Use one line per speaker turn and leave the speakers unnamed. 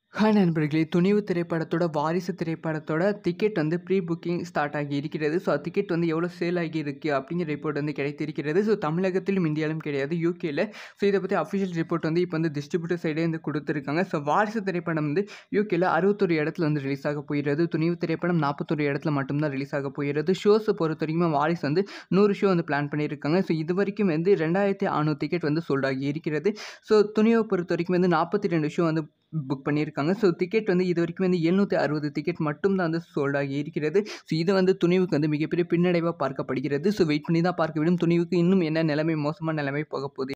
Hi நண்பர்களே! துணிவு திரைப்படத்தோட வாரிசு திரைப்படத்தோட டிக்கெட் வந்து ப்ரீ புக்கிங் ஸ்டார்ட் ஆகி இருக்கிறது. ஸோ டிக்கெட் வந்து எவ்வளோ சேல் ஆகியிருக்கு அப்படிங்கிற ரிப்போர்ட் வந்து கிடைத்திருக்கிறது. ஸோ தமிழகத்திலும், இந்தியாவிலும் கிடையாது யூகேல. ஸோ இத பத்தி அஃபிஷியல் ரிப்போர்ட் வந்து இப்போ வந்து டிஸ்ட்ரிபியூட்டர் சைடே வந்து குடுத்துருக்காங்க. ஸோ வாரிசு திரைப்படம் வந்து யூகேல 61 இடத்துல வந்து ரிலீஸ் ஆக போகிறது. துணிவு திரைப்படம் 41 இடத்துல மட்டும் தான் ரிலீஸ் ஆக போகிறது. ஷோஸ பொறுத்தவரைக்கும் வாரிசு வந்து 100 ஷோ வந்து பிளான் பண்ணியிருக்காங்க. ஸோ இதுவரைக்கும் வந்து 2500 டிக்கெட் வந்து சோல்ட் ஆகி இருக்கிறது. ஸோ துணிவ பொறுத்தவரைக்கும் வந்து 42 ஷோ வந்து புக் பண்ணியிருக்காங்க. ஸோ டிக்கெட் வந்து இதுவரைக்கும் வந்து 760 டிக்கெட் மட்டும் தான் வந்து சோல்ட் ஆகி இருக்கிறது. ஸோ இது வந்து துணிவுக்கு வந்து மிகப்பெரிய பின்னடைவா பார்க்கப்படுகிறது. ஸோ வெயிட் பண்ணி தான் பார்க்க வேண்டும். துணிவுக்கு இன்னும் என்ன நிலைமை மோசமான நிலைமை போகப்போகுது